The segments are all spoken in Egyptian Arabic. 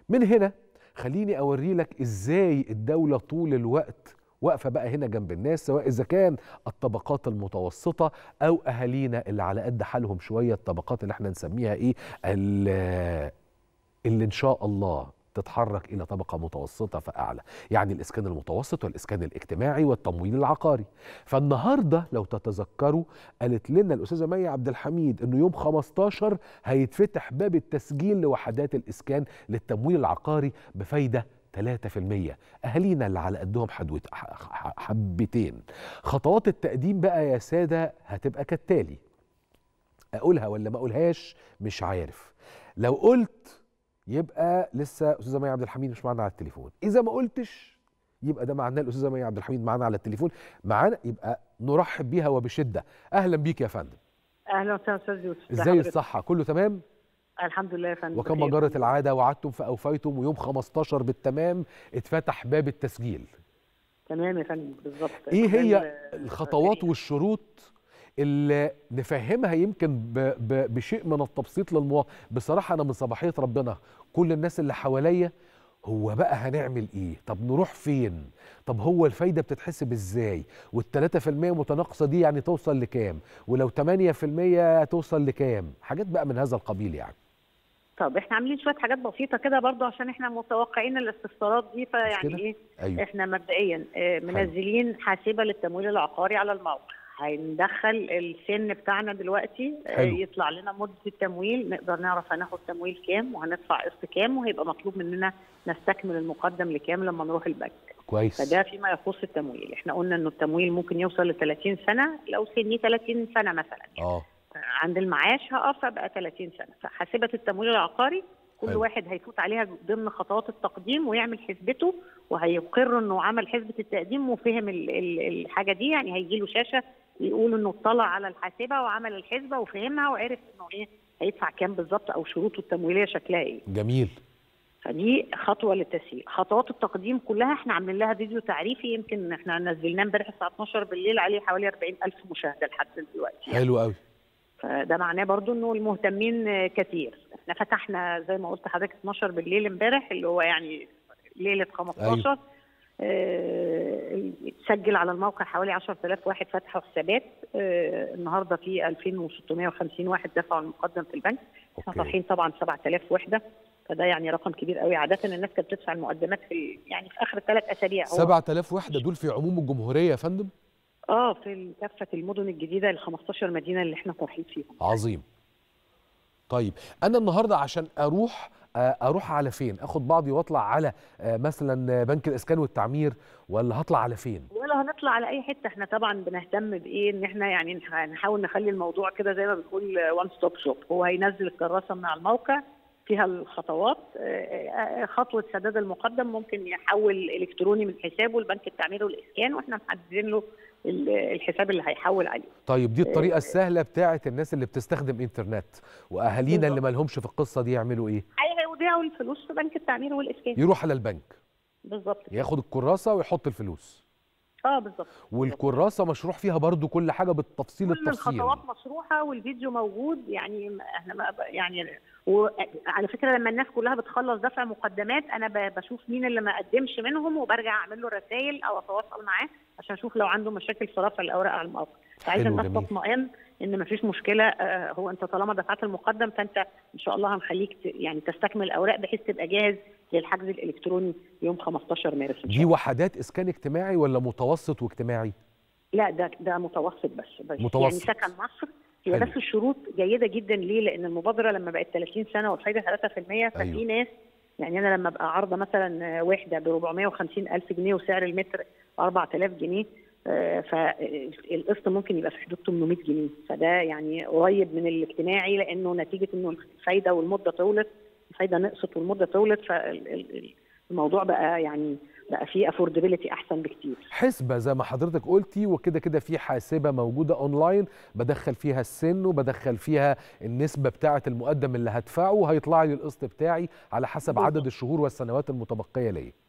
من هنا خليني اوري لك ازاي الدوله طول الوقت واقفه بقى هنا جنب الناس سواء اذا كان الطبقات المتوسطه او اهالينا اللي على قد حالهم شويه الطبقات اللي احنا نسميها ايه ال- اللي ان شاء الله تتحرك الى طبقه متوسطه فاعلى يعني الاسكان المتوسط والاسكان الاجتماعي والتمويل العقاري فالنهارده لو تتذكروا قالت لنا الاستاذه مي عبد الحميد انه يوم 15 هيتفتح باب التسجيل لوحدات الاسكان للتمويل العقاري بفايده 3% اهالينا اللي على قدهم حدوت ح- ح- حبتين خطوات التقديم بقى يا ساده هتبقى كالتالي اقولها ولا ما اقولهاش مش عارف لو قلت يبقى لسه استاذه مي عبد الحميد مش معانا على التليفون اذا ما قلتش يبقى ده معناه الاستاذه مي عبد الحميد معانا على التليفون معانا يبقى نرحب بيها وبشده اهلا بيك يا فندم اهلا وسهلا استاذ يوسف ازاي حضرتك؟ الصحه كله تمام الحمد لله يا فندم وكما بخير. جرت العاده وعدتم فاوفيتم ويوم 15 بالتمام اتفتح باب التسجيل تمام يا فندم بالظبط ايه خلال- هي الخطوات والشروط اللي نفهمها يمكن ب ب بشيء من التبسيط للمواطن بصراحه انا من صباحيه ربنا كل الناس اللي حواليا هو بقى هنعمل ايه طب نروح فين طب هو الفايده بتتحسب ازاي وال3% متناقصه دي يعني توصل لكام ولو 8% توصل لكام حاجات بقى من هذا القبيل يعني طب احنا عاملين شويه حاجات بسيطه كده برضو عشان احنا متوقعين الاستفسارات دي كده؟ فيعني ايه ايوه احنا مبدئيا اه، منزلين حاسبه للتمويل العقاري على الموقع هندخل السن بتاعنا دلوقتي اه، حلو. يطلع لنا مده التمويل نقدر نعرف هناخد تمويل كام وهندفع قسط كام وهيبقى مطلوب مننا نستكمل المقدم لكام لما نروح البنك كويس فده فيما يخص التمويل احنا قلنا انه التمويل ممكن يوصل ل 30 سنه لو سني 30 سنه مثلا يعني اه عند المعاش هقف ابقى 30 سنه فحاسبه التمويل العقاري كل حلو. واحد هيفوت عليها ضمن خطوات التقديم ويعمل حسبته وهيقر انه عمل حسبه التقديم وفهم ال- ال- الحاجه دي يعني هيجي له شاشه يقول انه اطلع على الحاسبه وعمل الحسبه وفهمها وعرف انه ايه هيدفع كام بالظبط او شروطه التمويليه شكلها ايه جميل فدي خطوه للتسهيل خطوات التقديم كلها احنا عاملين لها فيديو تعريفي يمكن احنا نزلناه امبارح الساعه 12 بالليل عليه حوالي 40000 مشاهده لحد دلوقتي يعني. حلو قوي فده معناه برضو انه المهتمين آه، كتير احنا فتحنا زي ما قلت لحضرتك 12 بالليل امبارح اللي هو يعني ليله 15 آه، اتسجل على الموقع حوالي 10000 واحد فتحوا حسابات آه، النهارده في 2650 واحد دفعوا المقدم في البنك احنا اوكي طافحين طبعا 7000 وحده فده يعني رقم كبير قوي عاده الناس كانت بتدفع المقدمات في ال- يعني في اخر ثلاث اسابيع هو 7000 وحده دول في عموم الجمهوريه يا فندم اه في كافه المدن الجديده ال 15 مدينه اللي احنا طرحين فيهم عظيم طيب انا النهارده عشان اروح آه، اروح على فين اخد بعضي واطلع على آه، مثلا بنك الاسكان والتعمير ولا هطلع على فين ولا هنطلع على اي حته احنا طبعا بنهتم بايه ان احنا يعني نح- نحاول نخلي الموضوع كده زي ما بنقول وان ستوب شوب هو هينزل الكراسه من على الموقع فيها الخطوات آه، آه، خطوه سداد المقدم ممكن يحول الكتروني من حسابه لبنك التعمير والاسكان واحنا محددين له ال- الحساب اللي هيحول عليه طيب دي الطريقه السهله بتاعه الناس اللي بتستخدم انترنت واهالينا اللي بالظبط. مالهمش في القصه دي يعملوا ايه هيوديعوا الفلوس في بنك التعمير والاسكان يروح على البنك بالظبط كده. ياخد الكراسه ويحط الفلوس اه بالظبط والكراسه مشروح فيها برضو كل حاجه بالتفصيل كل التفصيل الخطوات مشروحه والفيديو موجود يعني احنا ما ب- يعني وعلى فكره لما الناس كلها بتخلص دفع مقدمات انا ب- بشوف مين اللي ما قدمش منهم وبرجع اعمل له رسائل او اتواصل معاه عشان اشوف لو عنده مشاكل في رفع الاوراق على الموقع فعايزه حلو، الناس جميل. تطمئن ان ما فيش مشكله آه، هو انت طالما دفعت المقدم فانت ان شاء الله هنخليك ت- يعني تستكمل الاوراق بحيث تبقى جاهز للحجز الالكتروني يوم 15 مارس إن شاء دي الله. وحدات اسكان اجتماعي ولا متوسط واجتماعي لا ده ده متوسط بس, بس متوسط. يعني سكن مصر هي حلو. بس الشروط جيده جدا ليه؟ لان المبادره لما بقت 30 سنه والفايده 3% ففي أيوة. ناس يعني انا لما ابقى عارضه مثلا وحده ب 450 الف جنيه وسعر المتر 4000 جنيه آه، فالقسط ممكن يبقى في حدود 800 جنيه فده يعني قريب من الاجتماعي لانه نتيجه انه الفايده والمده طولت الفايده نقصت والمده طولت فالموضوع بقى يعني بقى فيه افوردبيلتي احسن بكتير حسبة زي ما حضرتك قلتي وكده كده في حاسبة موجودة اونلاين بدخل فيها السن وبدخل فيها النسبة بتاعة المقدم اللي هدفعه وهيطلع لي القسط بتاعي على حسب بالظبط. عدد الشهور والسنوات المتبقية ليا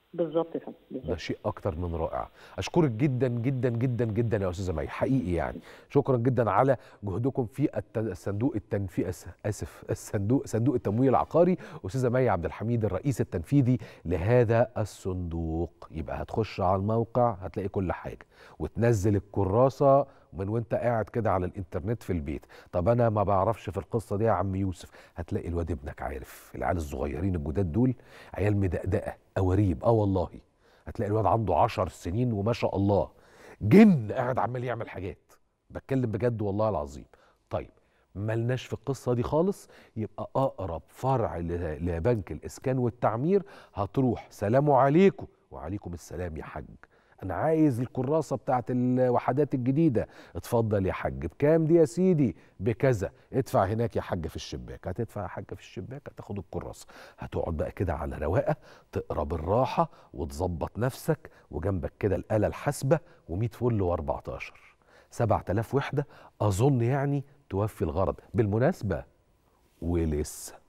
بالظبط يا فندم ده بالظبط شيء اكتر من رائع اشكرك جدا جدا جدا جدا يا استاذه مي حقيقي يعني شكرا جدا على جهدكم في الت- الصندوق التنفيذ اسف الصندوق صندوق التمويل العقاري استاذه مي عبد الحميد الرئيس التنفيذي لهذا الصندوق يبقى هتخش على الموقع هتلاقي كل حاجه وتنزل الكراسه من وانت قاعد كده على الانترنت في البيت طب انا ما بعرفش في القصه دي يا عم يوسف هتلاقي الواد ابنك عارف العيال الصغيرين الجداد دول عيال مدقدقه قواريب اه والله هتلاقي الواد عنده عشر سنين وما شاء الله جن قاعد عمال يعمل حاجات بتكلم بجد والله العظيم طيب ملناش في القصة دي خالص يبقى أقرب فرع ل- لبنك الإسكان والتعمير هتروح سلام عليكم وعليكم السلام يا حاج أنا عايز الكراسة بتاعت الوحدات الجديدة اتفضل يا حاج بكام دي يا سيدي بكذا ادفع هناك يا حاج في الشباك هتدفع يا حاج في الشباك هتاخد الكراسة هتقعد بقى كده على رواقة تقرا بالراحة وتظبط نفسك وجنبك كده الآلة الحاسبة و100 فل و14 7000 وحدة أظن يعني توفي الغرض بالمناسبة ولسه